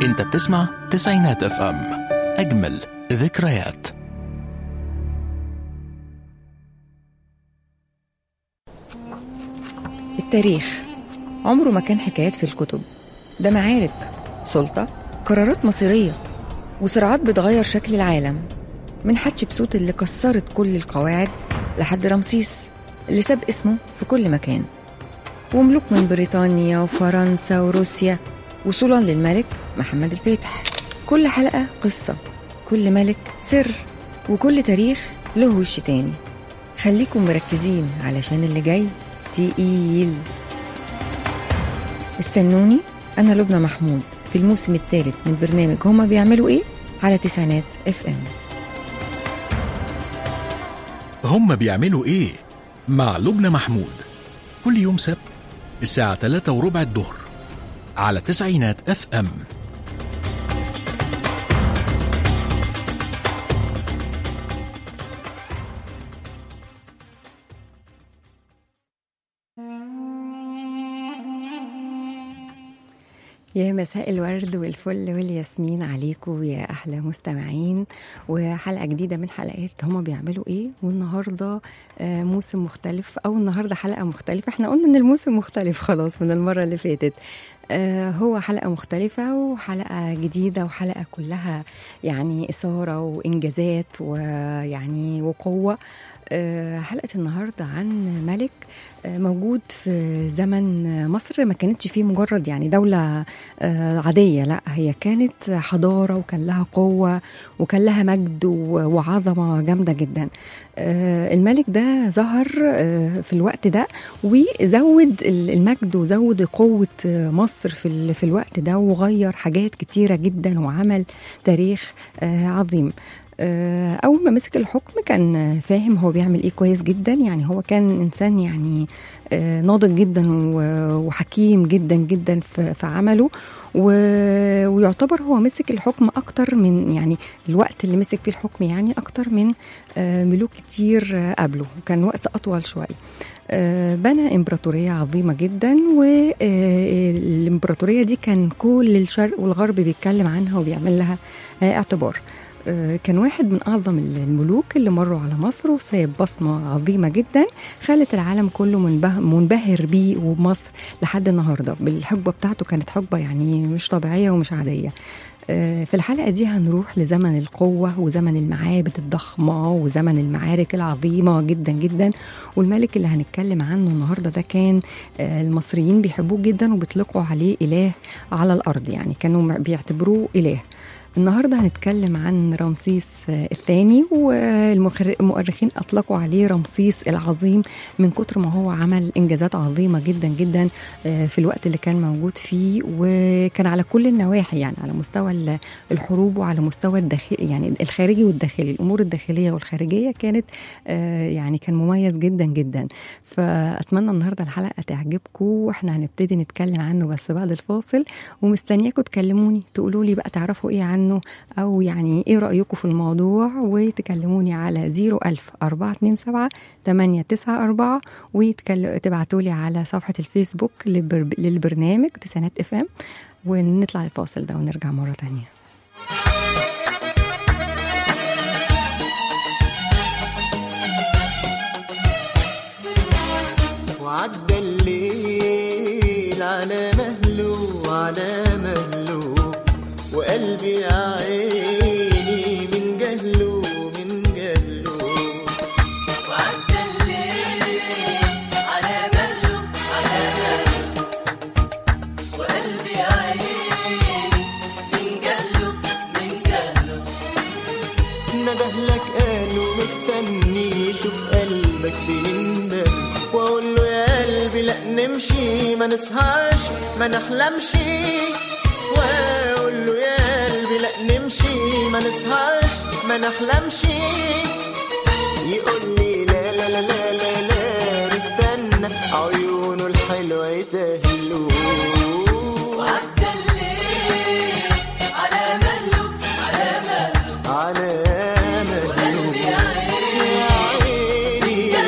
انت بتسمع تسعينات اف ام اجمل ذكريات التاريخ عمره ما كان حكايات في الكتب ده معارك سلطة قرارات مصيرية وصراعات بتغير شكل العالم من حتشبسوت اللي كسرت كل القواعد لحد رمسيس اللي ساب اسمه في كل مكان وملوك من بريطانيا وفرنسا وروسيا وصولا للملك محمد الفاتح كل حلقة قصة كل ملك سر وكل تاريخ له وش تاني خليكم مركزين علشان اللي جاي تقيل استنوني أنا لبنى محمود في الموسم الثالث من برنامج هما بيعملوا إيه على تسعينات اف ام هم بيعملوا ايه مع لبنى محمود كل يوم سبت الساعة 3 وربع الظهر على تسعينات اف ام يا مساء الورد والفل والياسمين عليكم يا احلى مستمعين وحلقه جديده من حلقات هما بيعملوا ايه والنهارده آه، موسم مختلف او النهارده حلقه مختلفه احنا قلنا ان الموسم مختلف خلاص من المره اللي فاتت آه، هو حلقه مختلفه وحلقه جديده وحلقه كلها يعني اثاره وانجازات ويعني وقوه آه، حلقه النهارده عن ملك آه، موجود في زمن مصر ما كانتش فيه مجرد يعني دولة آه، عادية لا هي كانت حضارة وكان لها قوة وكان لها مجد و- وعظمة جامدة جدا آه، الملك ده ظهر آه، في الوقت ده وزود ال- المجد وزود قوة آه، مصر في ال- في الوقت ده وغير حاجات كتيرة جدا وعمل تاريخ آه، عظيم آه، أول ما مسك الحكم كان فاهم هو بيعمل إيه كويس جدا يعني هو كان إنسان يعني آه، ناضج جدا و- وحكيم جدا جدا في في عمله و- ويعتبر هو مسك الحكم أكتر من يعني الوقت اللي مسك فيه الحكم يعني أكتر من آه، ملوك كتير آه، قبله كان وقت أطول شوية آه، بنى إمبراطورية عظيمة جدا والإمبراطورية دي كان كل الشرق والغرب بيتكلم عنها وبيعمل لها آه، اعتبار آه، كان واحد من أعظم الملوك اللي مروا على مصر وساب بصمة عظيمة جدا خلت العالم كله منبه منبهر بيه وبمصر لحد النهارده بالحقبة بتاعته كانت حقبة يعني مش طبيعية ومش عادية آه، في الحلقة دي هنروح لزمن القوة وزمن المعابد الضخمة وزمن المعارك العظيمة جدا جدا والملك اللي هنتكلم عنه النهاردة ده كان آه، المصريين بيحبوه جدا وبيطلقوا عليه إله على الأرض يعني كانوا بيعتبروه إله النهارده هنتكلم عن رمسيس آه، الثاني والمؤرخين اطلقوا عليه رمسيس العظيم من كتر ما هو عمل انجازات عظيمه جدا جدا آه، في الوقت اللي كان موجود فيه وكان على كل النواحي يعني على مستوى ال- الحروب وعلى مستوى الداخل يعني الخارجي والداخلي الامور الداخليه والخارجيه كانت آه، يعني كان مميز جدا جدا فاتمنى النهارده الحلقه تعجبكم واحنا هنبتدي نتكلم عنه بس بعد الفاصل ومستنياكم تكلموني تقولوا لي بقى تعرفوا ايه عنه او يعني ايه رايكم في الموضوع وتكلموني على 01000 427 894 وتبعتوا لي على صفحه الفيسبوك للبر- للبرنامج تسعينات اف ام ونطلع الفاصل ده ونرجع مره تانية وعدى الليل على مهله على مهله وقلبي يا عيني من جهله من جهله وعدى الليل على مهله على مهله وقلبي يا عيني من جهله من جهله ندهلك قالوا مستني شوف قلبك بيندم واقول له يا قلبي لا نمشي ما نسهرش ما نحلمش واقول له يا قلبي لا نمشي ما نسهرش ما نحلمش يقول لي لا لا لا لا لا لا نستنى عيونه الحلوة يتهلوا وعدى الليل على مهله على مهله على مهله يا عيني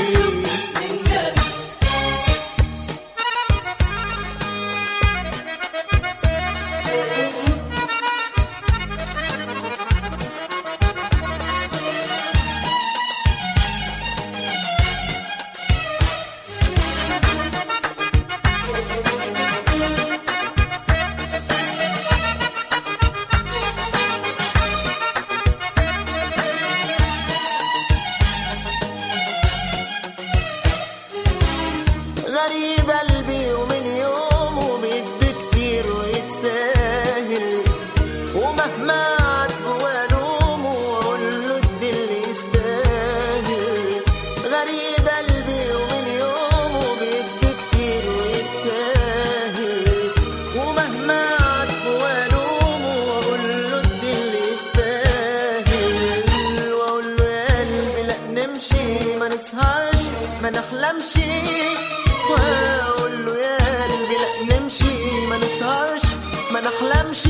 نحلمش واقول له يا قلبي لا نمشي ما نسهرش ما نحلمش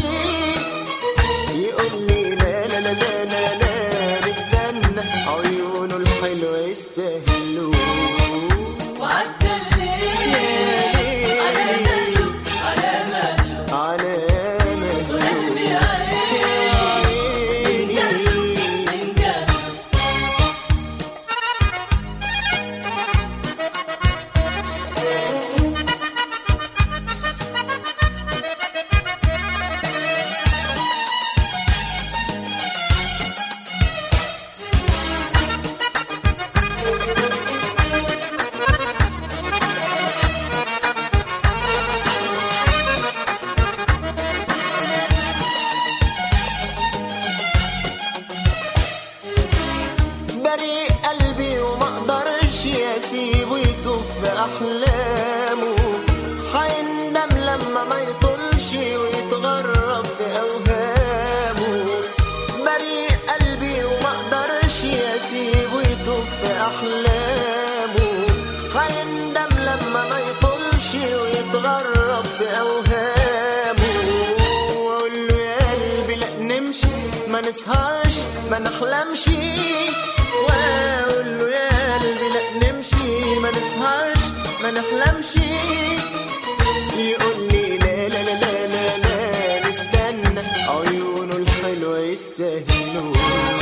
يقول لي لا لا لا لا لا لا نستنى عيونه الحلوة يستاهلوا وعدى الليل على مهله على مهله على مهله قلبي عيني من جهله بريء قلبي وما اقدرش اسيبه يتوه في احلامه هيندم لما ما يطولش ويتغرب في اوهامه بريء قلبي وما اقدرش اسيبه يتوه في احلامه هيندم لما ما يطولش ويتغرب في اوهامه واقول له يا قلبي لا نمشي ما نسهرش ما نحلمش واقول له يا قلبي لا نمشي ما نسهرش ما نحلمش يقول لي لا لا لا لا لا لا نستنى عيونه الحلوة يستاهلوا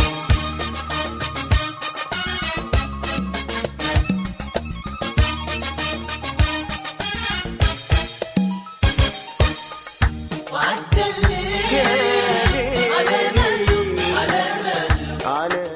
وعدى الليل على مهله على مهله على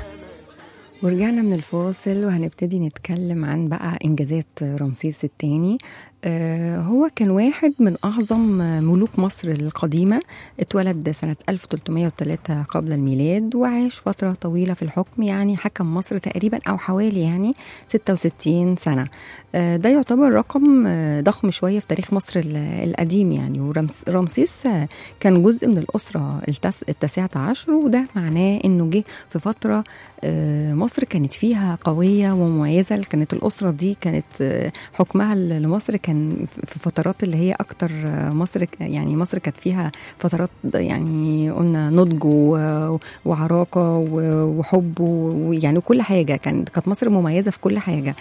ورجعنا من الفاصل وهنبتدي نتكلم عن بقى إنجازات رمسيس الثاني آه، هو كان واحد من أعظم ملوك مصر القديمة اتولد سنة 1303 قبل الميلاد وعاش فترة طويلة في الحكم يعني حكم مصر تقريبا أو حوالي يعني 66 سنة آه، ده يعتبر رقم آه، ضخم شوية في تاريخ مصر ال- القديم يعني ورمسيس كان جزء من الأسرة التس- التاسعة عشر وده معناه إنه جه في فترة آه، مصر كانت فيها قوية ومميزة كانت الأسرة دي كانت آه، حكمها ل- لمصر كان في فترات اللي هي أكتر آه، مصر ك- يعني مصر كانت فيها فترات يعني قلنا نضج و- وعراقة و- وحب ويعني كل حاجة كانت كانت مصر مميزة في كل حاجة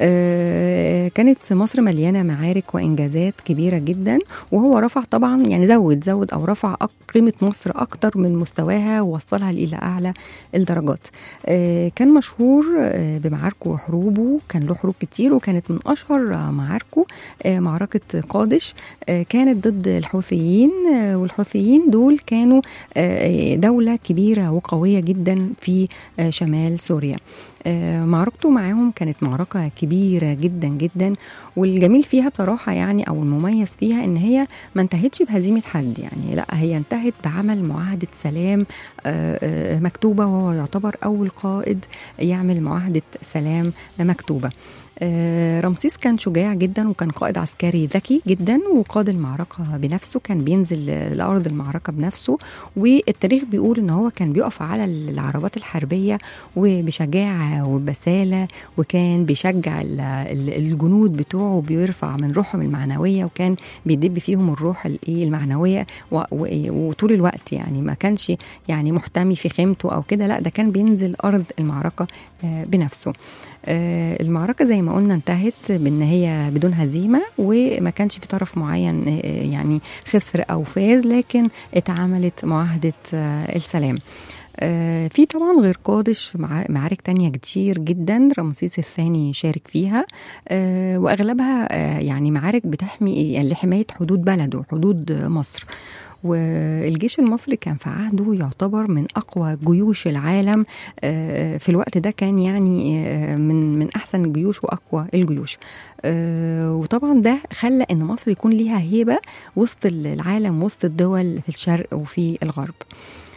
آه، كانت مصر مليانة معارك وإنجازات كبيرة جدا وهو رفع طبعا يعني زود زود أو رفع أك- قيمة مصر أكتر من مستواها ووصلها إلى أعلى الدرجات آه، كان مشهور آه، بمعاركه وحروبه كان له حروب كتير وكانت من أشهر آه، معاركه آه، معركة قادش آه، كانت ضد الحوثيين آه، والحوثيين دول كانوا آه، دولة كبيرة وقوية جدا في آه، شمال سوريا آه، معركته معاهم كانت معركة كبيرة جدا جدا والجميل فيها بصراحة يعني أو المميز فيها إن هي ما انتهتش بهزيمة حد يعني لا هي انتهت بعمل معاهدة سلام آه، آه، مكتوبة وهو يعتبر أول قائد يعمل معاهدة سلام مكتوبة آه، رمسيس كان شجاع جدا وكان قائد عسكري ذكي جدا وقاد المعركة بنفسه كان بينزل لأرض المعركة بنفسه والتاريخ بيقول ان هو كان بيقف على العربات الحربية وبشجاعة وبسالة وكان بيشجع ال- ال- الجنود بتوعه وبيرفع من روحهم المعنوية وكان بيدب فيهم الروح الايه المعنوية و- و- وطول الوقت يعني ما كانش يعني محتمي في خيمته او كده لا ده كان بينزل ارض المعركة آه، بنفسه آه، المعركة زي ما قلنا انتهت بان هي بدون هزيمة وما كانش في طرف معين آه، يعني خسر او فاز لكن اتعملت معاهدة آه، السلام آه، في طبعا غير قادش مع- معارك تانية كتير جدا رمسيس الثاني شارك فيها آه، واغلبها آه، يعني معارك بتحمي يعني لحماية حدود بلده حدود آه، مصر والجيش المصري كان في عهده يعتبر من اقوى جيوش العالم آه، في الوقت ده كان يعني آه، من من احسن الجيوش واقوى الجيوش آه، وطبعا ده خلى ان مصر يكون ليها هيبه وسط العالم وسط الدول في الشرق وفي الغرب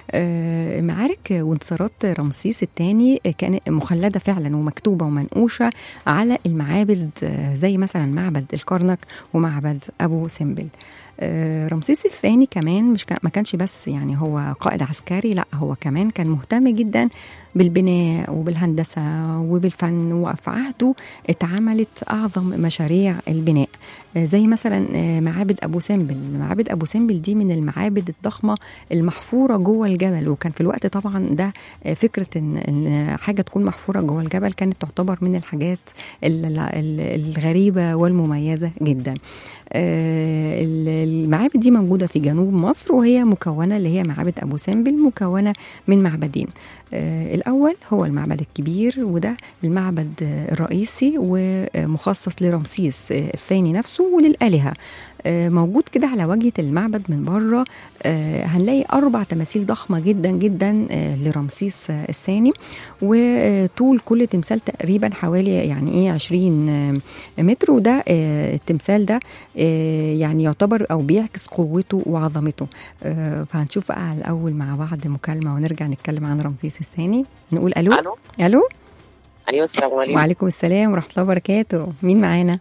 آه، معارك وانتصارات رمسيس الثاني كانت مخلده فعلا ومكتوبه ومنقوشه على المعابد آه، زي مثلا معبد الكرنك ومعبد ابو سمبل آه، رمسيس الثاني كمان مش كان ما كانش بس يعني هو قائد عسكري لا هو كمان كان مهتم جدا بالبناء وبالهندسه وبالفن وفي عهده اتعملت اعظم مشاريع البناء آه، زي مثلا آه، معابد ابو سمبل معابد ابو سمبل دي من المعابد الضخمه المحفوره جوه الجبل وكان في الوقت طبعا ده آه، فكره ان إن حاجه تكون محفوره جوه الجبل كانت تعتبر من الحاجات ال- ال- الغريبه والمميزه جدا آه، ال- المعابد دي موجوده في جنوب مصر وهي مكونه اللي هي معابد ابو سمبل مكونه من معبدين آه، الأول هو المعبد الكبير وده المعبد آه، الرئيسي ومخصص لرمسيس آه، الثاني نفسه وللآلهة آه، موجود كده على واجهة المعبد من بره آه، هنلاقي أربع تماثيل ضخمة جدا جدا آه، لرمسيس آه، الثاني وطول كل تمثال تقريبا حوالي يعني ايه 20 آه، متر وده آه، التمثال ده آه، يعني يعتبر او بيعكس قوته وعظمته آه، فهنشوف بقى الاول مع بعض مكالمه ونرجع نتكلم عن رمسيس الثاني نقول الو الو الو ايوه السلام عليكم وعليكم السلام ورحمه الله وبركاته مين معانا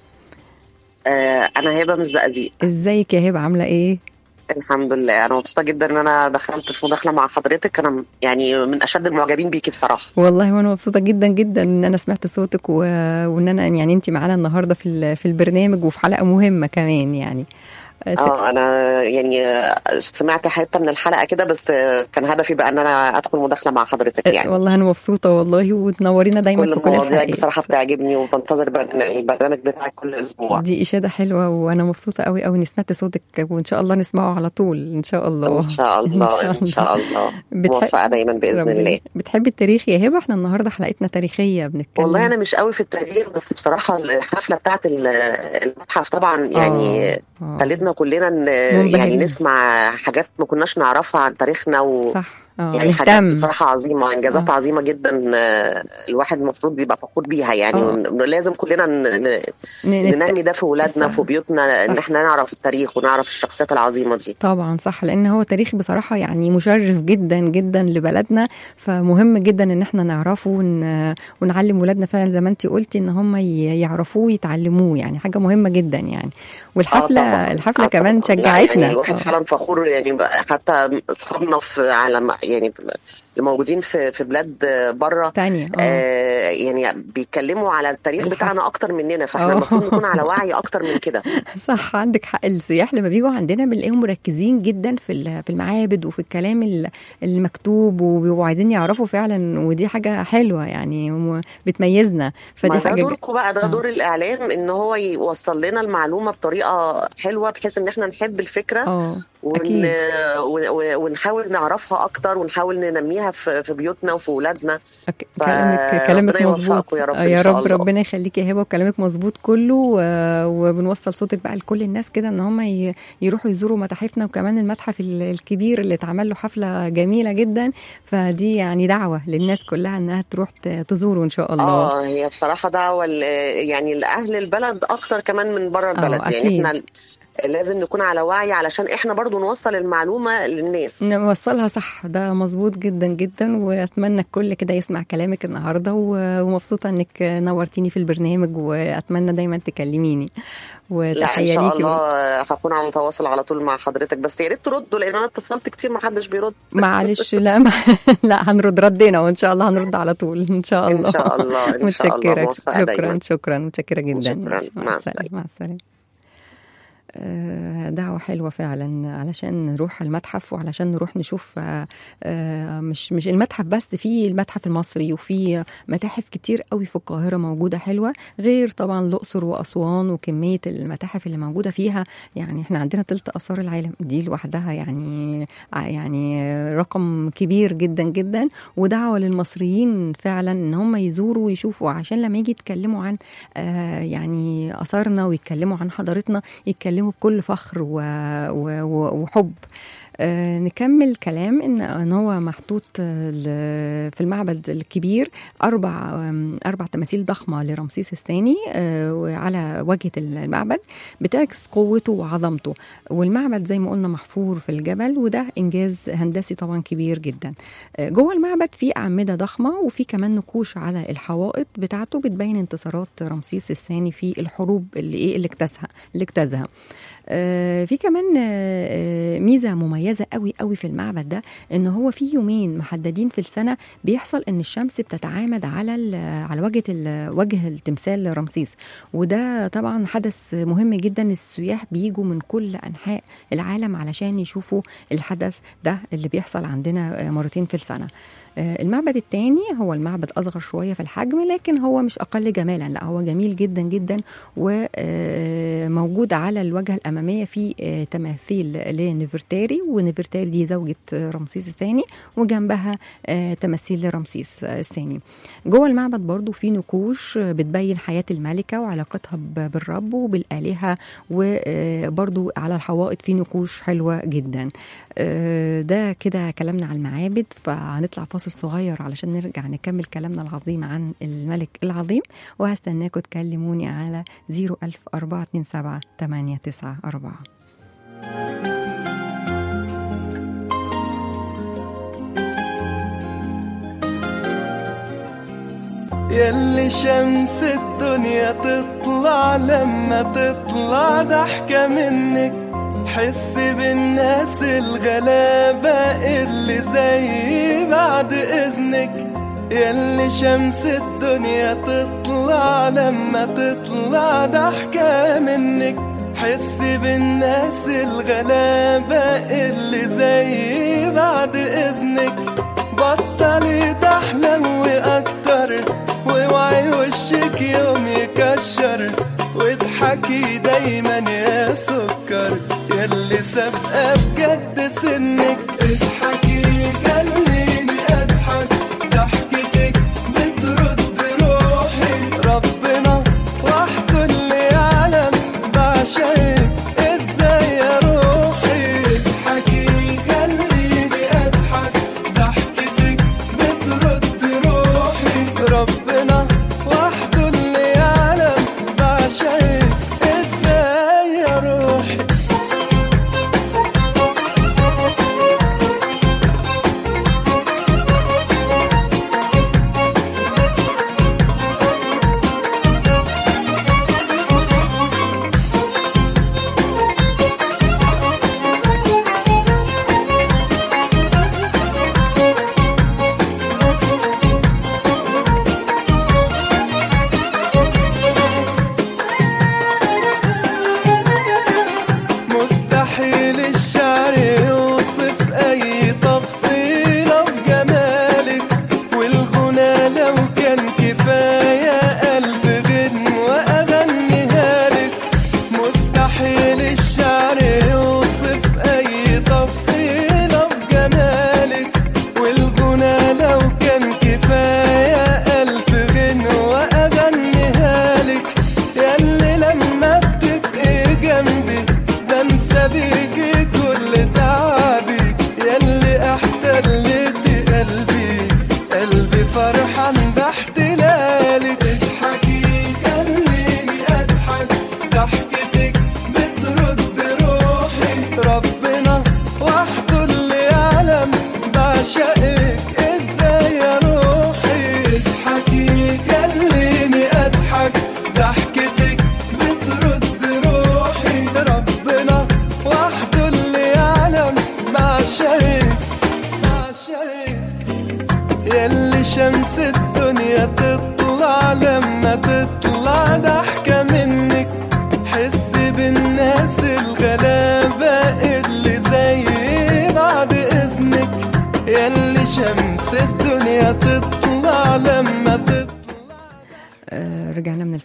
آه انا هبه من الزقازيق ازيك يا هبه عامله ايه الحمد لله انا مبسوطه جدا ان انا دخلت في مداخله مع حضرتك انا يعني من اشد المعجبين بيكي بصراحه والله وانا مبسوطه جدا جدا ان انا سمعت صوتك و... وان انا يعني انت معانا النهارده في ال- في البرنامج وفي حلقه مهمه كمان يعني آه، س- اه انا يعني آه، سمعت حته من الحلقه كده بس آه، كان هدفي بقى ان انا ادخل مداخله مع حضرتك يعني والله انا مبسوطه والله وتنورينا دايما كل في كل المواضيع الحلقات بصراحه بتعجبني وبنتظر بقى البرنامج بتاعك كل اسبوع دي إشادة حلوة وأنا مبسوطة قوي قوي إني سمعت صوتك وإن شاء الله نسمعه على طول إن شاء الله ان شاء الله ان شاء الله بتح- موفقه دايما باذن ربنا- الله بتحبي التاريخ يا هبة احنا النهاردة حلقتنا تاريخية بنتكلم والله انا مش قوي في التاريخ بس بصراحه الحفله بتاعت ال- المتحف طبعا يعني آه، آه. خلتنا كلنا ن- منبهرين. يعني نسمع حاجات ما كناش نعرفها عن تاريخنا و صح اه يعني حاجات نهتم بصراحة عظيمة إنجازات آه. عظيمة جدا آه، الواحد المفروض بيبقى فخور بيها يعني آه. ون- لازم كلنا ن- ن- ن- نت- ننمي ده في ولادنا صح. في بيوتنا إن صح. إحنا نعرف التاريخ ونعرف الشخصيات العظيمة دي طبعا صح لان هو تاريخ بصراحه يعني مشرف جدا جدا لبلدنا فمهم جدا ان احنا نعرفه ون... ونعلم ولادنا فعلا زي ما انت قلتي ان هم ي- يعرفوه ويتعلموه يعني حاجه مهمه جدا يعني والحفله آه طبعا. الحفله آه كمان طبعا. لا شجعتنا يعني الواحد آه. فعلا فخور يعني بقى حتى أصحابنا في على يعني اللي موجودين في في بلاد بره تانية اه آه يعني بيتكلموا على التاريخ الحف- بتاعنا اكتر مننا فاحنا آه. المفروض نكون على وعي اكتر من كده صح عندك حق السياح لما بيجوا عندنا بنلاقيهم مركزين جدا في ال- في المعابد وفي الكلام ال- المكتوب وبيبقوا عايزين يعرفوا فعلا ودي حاجه حلوه يعني م- بتميزنا فدي ما ده حاجه دوركم بقى ده آه. دور الاعلام ان هو يوصل لنا المعلومه بطريقه حلوه بحيث ان احنا نحب الفكره اه ون... أكيد. ون... ونحاول نعرفها اكتر ونحاول ننميها في, في بيوتنا وفي اولادنا أك- ف- كلامك كلامك ربنا مظبوط يوفقكم يا رب آه، إن يا شاء رب الله. ربنا يخليك يا هبه وكلامك مظبوط كله و- وبنوصل صوتك بقى لكل الناس كده ان هم ي- يروحوا يزوروا متاحفنا وكمان المتحف ال- الكبير اللي اتعمل له حفله جميله جدا فدي يعني دعوه للناس كلها انها تروح ت- تزوره ان شاء الله اه هي بصراحه دعوه ل- يعني لاهل البلد اكتر كمان من بره البلد أكيد. يعني احنا لازم نكون على وعي علشان احنا برضو نوصل المعلومه للناس نوصلها صح ده مظبوط جدا جدا واتمنى الكل كده يسمع كلامك النهارده و- ومبسوطه انك نورتيني في البرنامج واتمنى دايما تكلميني لا ان وتحيه شاء ليكي الله هكون على تواصل على طول مع حضرتك بس يا ريت تردوا لان انا اتصلت كتير ما حدش بيرد معلش لا ما لا هنرد ردينا وان شاء الله هنرد على طول ان شاء الله ان شاء الله ان شاء الله متشكره موفقه شكرا دايما شكرا متشكره جدا شكراً. ماشي، مع مع السلامة. السلامه مع السلامه آه، دعوة حلوة فعلا علشان نروح المتحف وعلشان نروح نشوف آه، آه، مش مش المتحف بس في المتحف المصري وفي متاحف كتير قوي في القاهرة موجودة حلوة غير طبعا الأقصر وأسوان وكمية المتاحف اللي موجودة فيها يعني احنا عندنا تلت آثار العالم دي لوحدها يعني ع- يعني رقم كبير جدا جدا ودعوة للمصريين فعلا ان هم يزوروا ويشوفوا عشان لما يجي يتكلموا عن آه، يعني اثارنا ويتكلموا عن حضارتنا يتكلموا بكل فخر و... و... و... وحب آه نكمل كلام ان ان هو محطوط آه، ل- في المعبد الكبير اربع آم، اربع تماثيل ضخمه لرمسيس الثاني آه، وعلى واجهه المعبد بتعكس قوته وعظمته والمعبد زي ما قلنا محفور في الجبل وده انجاز هندسي طبعا كبير جدا آه، جوه المعبد في اعمده ضخمه وفي كمان نقوش على الحوائط بتاعته بتبين انتصارات رمسيس الثاني في الحروب اللي ايه اللي اجتازها اللي اجتازها آه، في كمان آه، آه، ميزه مميزه قوي قوي في المعبد ده ان هو في يومين محددين في السنه بيحصل ان الشمس بتتعامد على ال- على وجه ال- وجه التمثال رمسيس وده طبعا حدث مهم جدا السياح بيجوا من كل انحاء العالم علشان يشوفوا الحدث ده اللي بيحصل عندنا آه، مرتين في السنه آه، المعبد الثاني هو المعبد اصغر شويه في الحجم لكن هو مش اقل جمالا لا هو جميل جدا جدا وموجود على الواجهه الاماميه في آه، تماثيل لنفرتاري ونفرتاري دي زوجة آه، رمسيس الثاني وجنبها آه، تماثيل لرمسيس آه، الثاني جوه المعبد برضو في نقوش آه، بتبين حياة الملكة وعلاقتها ب- بالرب وبالآلهة وبرضو على الحوائط في نقوش حلوة جدا آه، ده كده كلامنا على المعابد فهنطلع فاصل صغير علشان نرجع نكمل كلامنا العظيم عن الملك العظيم وهستناكم تكلموني على 00427 894 يلي شمس الدنيا تطلع لما تطلع ضحكة منك حس بالناس الغلابة اللي زي بعد إذنك يلي شمس الدنيا تطلع لما تطلع ضحكة منك حس بالناس الغلابة اللي زي بعد إذنك بطلي تحلوي أكتر واوعي وشك يوم يكشر واضحكي دايما يا سكر يلي سابقة بجد سنك اضحكي خليني اضحك ضحكتك بترد روحي ربنا وحده اللي يعلم بعشقك ازاي يا روحي اضحكي خليني اضحك ضحكتك بترد روحي ربنا وحده اللي يعلم بعشقك ازاي يا روحي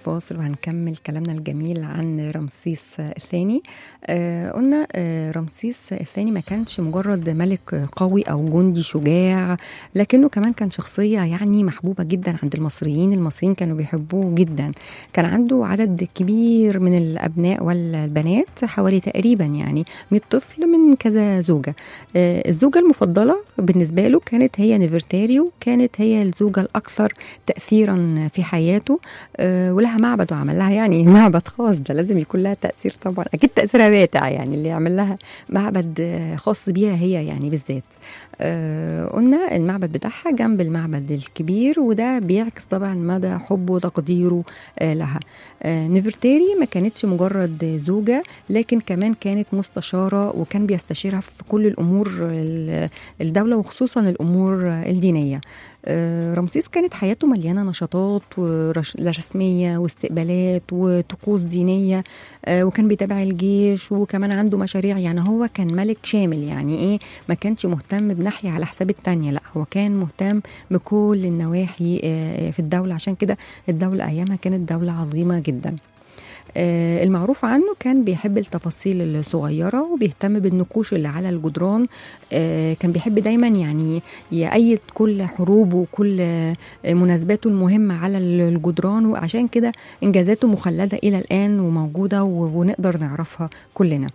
الفاصل وهنكمل كلامنا الجميل عن رمسيس الثاني آه قلنا آه رمسيس الثاني ما كانش مجرد ملك قوي أو جندي شجاع لكنه كمان كان شخصية يعني محبوبة جدا عند المصريين المصريين كانوا بيحبوه جدا كان عنده عدد كبير من الأبناء والبنات حوالي تقريبا يعني 100 طفل من كذا زوجة آه الزوجة المفضلة بالنسبة له كانت هي نيفرتاريو كانت هي الزوجة الأكثر تأثيرا في حياته آه، ولها معبد وعمل لها يعني معبد خاص ده لازم يكون لها تأثير طبعا أكيد تأثيرها باتع يعني اللي يعمل لها معبد آه، خاص بيها هي يعني بالذات آه، قلنا المعبد بتاعها جنب المعبد الكبير وده بيعكس طبعا مدى حبه وتقديره آه، لها آه، نيفرتاري ما كانتش مجرد زوجة لكن كمان كانت مستشارة وكان بيستشيرها في كل الأمور ال- الدولة وخصوصا الأمور الدينية آه، رمسيس كانت حياته مليانة نشاطات ورش- رسمية واستقبالات وطقوس دينية آه، وكان بيتابع الجيش وكمان عنده مشاريع يعني هو كان ملك شامل يعني ايه ما كانش مهتم بناحية على حساب التانية لا هو كان مهتم بكل النواحي آه، في الدولة عشان كده الدولة أيامها كانت دولة عظيمة جدا آه، المعروف عنه كان بيحب التفاصيل الصغيرة وبيهتم بالنقوش اللي على الجدران آه، كان بيحب دايما يعني يأيد كل حروبه وكل آه، مناسباته المهمة على الجدران وعشان كده إنجازاته مخلدة إلى الآن وموجودة و- ونقدر نعرفها كلنا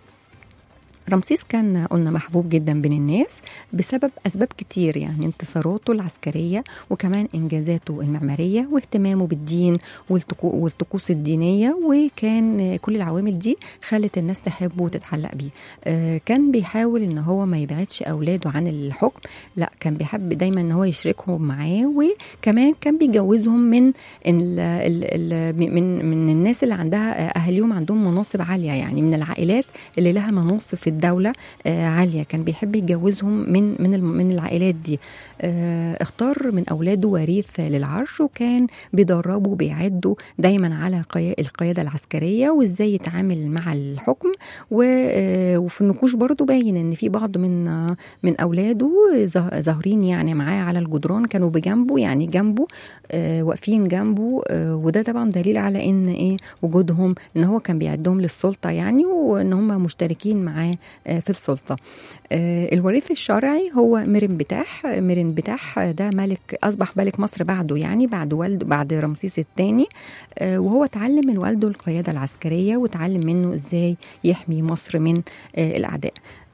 رمسيس كان قلنا محبوب جدا بين الناس بسبب أسباب كتير يعني انتصاراته العسكرية وكمان إنجازاته المعمارية واهتمامه بالدين والطقو- والطقوس الدينية وكان كل العوامل دي خلت الناس تحبه وتتعلق بيه آه، كان بيحاول ان هو ما يبعدش اولاده عن الحكم لا كان بيحب دايما ان هو يشركهم معاه وكمان كان بيجوزهم من ال ال ال من من الناس اللي عندها اهاليهم عندهم مناصب عاليه يعني من العائلات اللي لها مناصب في الدوله آه، عاليه كان بيحب يجوزهم من من الم- من العائلات دي آه، اختار من اولاده وريث للعرش وكان بيدربه وبيعده دايما على قيا- القياده العسكريه وازاي يتعامل مع الحكم و- آه، وفي النقوش برضو باين ان في بعض من آه، من اولاده ظا- ظاهرين يعني معاه على الجدران كانوا بجنبه يعني جنبه آه، واقفين جنبه آه، وده طبعا دليل على ان ايه وجودهم ان هو كان بيعدهم للسلطه يعني وان هم مشتركين معاه آه، في السلطه آه، الوريث الشرعي هو مرن بتاح مرن بتاح ده ملك اصبح ملك مصر بعده يعني بعد والده بعد رمسيس الثاني وهو اتعلم من والده القياده العسكريه وتعلم منه ازاي يحمي مصر من آه، الاعداء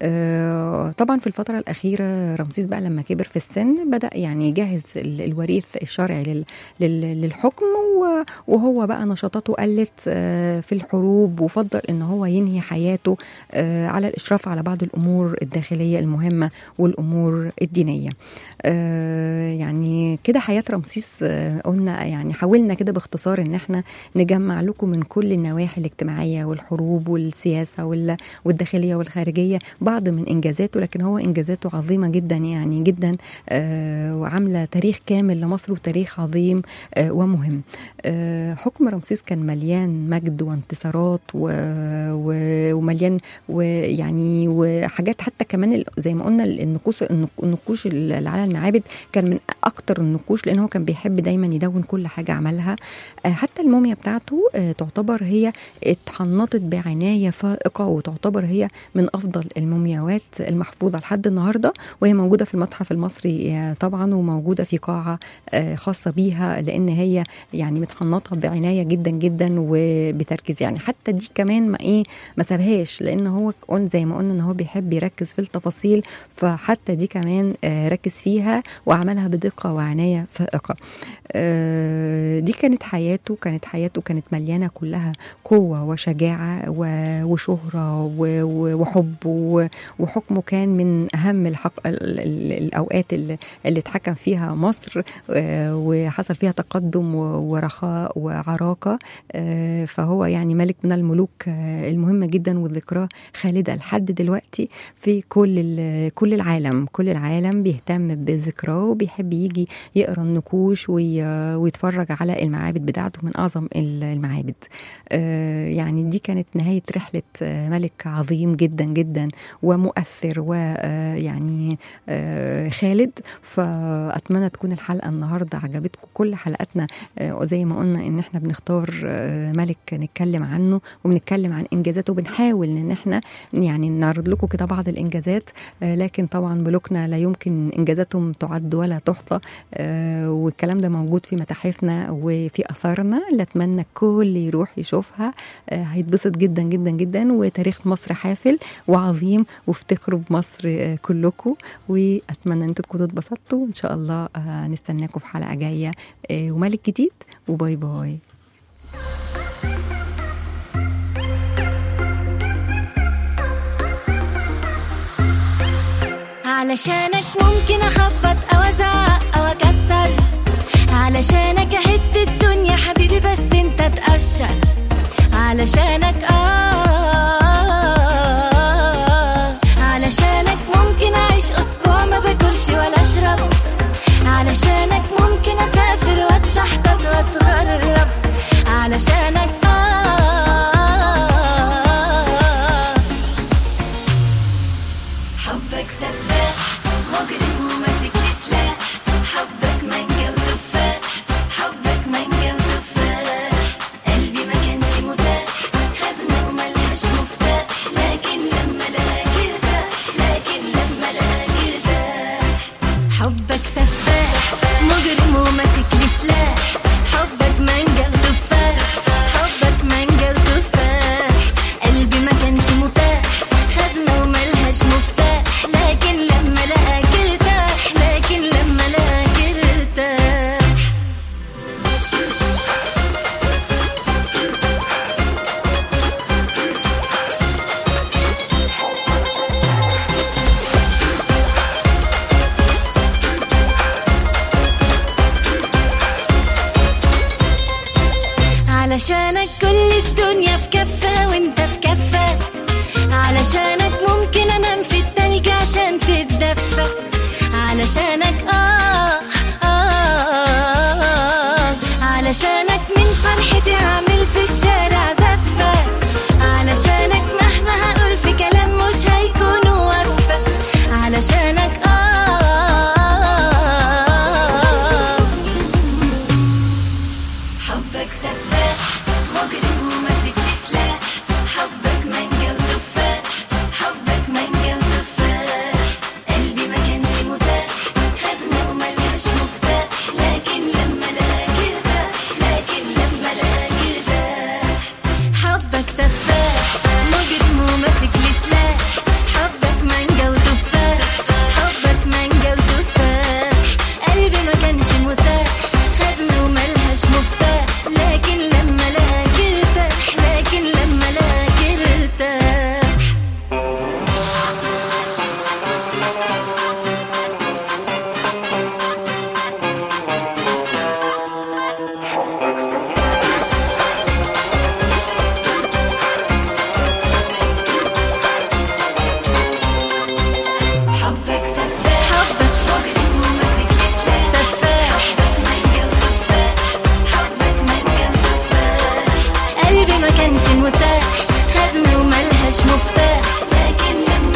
آه، طبعا في الفترة الأخيرة رمسيس بقى لما كبر في السن بدأ يعني يجهز ال- الوريث الشرعي لل- لل- للحكم و- وهو بقى نشاطاته قلت آه، في الحروب وفضل ان هو ينهي حياته آه، على الإشراف على بعض الأمور الداخلية المهمة والأمور الدينية آه، يعني كده حياة رمسيس آه، قلنا يعني حاولنا كده باختصار ان احنا نجمع لكم من كل النواحي الاجتماعية والحروب والسياسة وال- والداخلية والخارجية بعض من انجازاته لكن هو انجازاته عظيمة جدا يعني جدا آه، وعاملة تاريخ كامل لمصر وتاريخ عظيم آه، ومهم آه، حكم رمسيس كان مليان مجد وانتصارات و- و- ومليان ويعني وحاجات حتى كمان ال- زي ما قلنا النقوش النقوش اللي على المعابد كان من اكتر النقوش لان هو كان بيحب دايما يدون كل حاجه عملها آه، حتى الموميا بتاعته آه، تعتبر هي اتحنطت بعنايه فائقه وتعتبر هي من افضل المومياوات المحفوظه لحد النهارده وهي موجوده في المتحف المصري آه، طبعا وموجوده في قاعه آه، خاصه بيها لان هي يعني متحنطه بعنايه جدا جدا وبتركيز يعني حتى دي كمان ما ايه ما سابهاش لان هو قلنا زي ما قلنا ان هو بيحب يركز في التفاصيل فحتى دي كمان آه، ركز فيها وعملها بدقه وعنايه فائقه آه، دي كانت حياته كانت حياته كانت مليانه كلها قوه وشجاعه و- وشهره و- و- وحب و- وحكمه كان من اهم الحق ال- ال- الاوقات اللي, اللي اتحكم فيها مصر آه، وحصل فيها تقدم و- ورخاء وعراقه آه، فهو يعني ملك من الملوك آه، المهمه جدا وذكراه خالده لحد لحد دلوقتي في كل ال- كل العالم كل العالم بيهتم بذكراه وبيحب يجي يقرا النقوش وي- ويتفرج على المعابد بتاعته من اعظم ال- المعابد آه، يعني دي كانت نهايه رحله آه، ملك عظيم جدا جدا ومؤثر ويعني خالد فاتمنى تكون الحلقه النهارده عجبتكم كل حلقاتنا آه، زي ما قلنا ان احنا بنختار آه، ملك نتكلم عنه وبنتكلم عن انجازاته وبنحاول ان احنا يعني نعرض لكم كده بعض الانجازات آه، لكن طبعا ملوكنا لا يمكن انجازاتهم تعد ولا تحصى آه، والكلام ده موجود في متاحفنا وفي اثارنا اللي اتمنى الكل يروح يشوفها آه، هيتبسط جدا جدا جدا وتاريخ مصر حافل وعظيم وافتخروا بمصر آه، كلكم واتمنى ان انتوا تكونوا اتبسطتوا ان شاء الله آه، نستناكم في حلقه جايه آه، وملك جديد وباي باي علشانك ممكن اخبط او ازعق او اكسر علشانك اهد الدنيا حبيبي بس انت تقشر علشانك اه علشانك ممكن اعيش اسبوع ما باكلش ولا اشرب علشانك ممكن اسافر واتشحطط واتغرب علشانك اه حبك سفاح مجرم وماسك لي سلاح حبك مانجا وتفاح حبك مانجا وتفاح قلبي ما كانش متاح خزنة وملهاش مفتاح لكن لما لقاك ارتاح لكن لما لقاك ارتاح حبك سفاح مجرم وماسك لي سلاح حبك مانجا وتفاح حبك مانجا وتفاح قلبي ما كانش متاح خزنة وملهاش مفتاح لكن لما لقاك ارتاح لكن لما لقاك ارتاح علشانك كل الدنيا في كفة وانت في كفة علشانك ممكن انام في التلج عشان تتدفى علشانك آه, آه, آه علشانك من فرحتي اعمل في الشارع زفة علشانك مهما هقول في كلام مش هيكون وفى علشانك آه حبك سفاح مجرم وماسك لي سلاح حبك مانجا وتفاح حبك مانجا وتفاح قلبي ما كانش متاح خزنة وملهاش مفتاح لكن لما لقاك ارتاح لكن لما لقاك ارتاح حبك سفاح مجرم وماسك لي سلاح حبك مانجا وتفاح حبك مانجا وتفاح قلبي ما كانش متاح خزنة وملهاش مفتاح لكن لما لقاك ارتاح لكن لما لقاك ارتاح حبك سفاح حبك مجرم وماسك لي سلاح سفاح حبك مانجا وتفاح حبك مانجا وتفاح قلبي ما كانش متاح خزنة وملهاش مفتاح لكن لما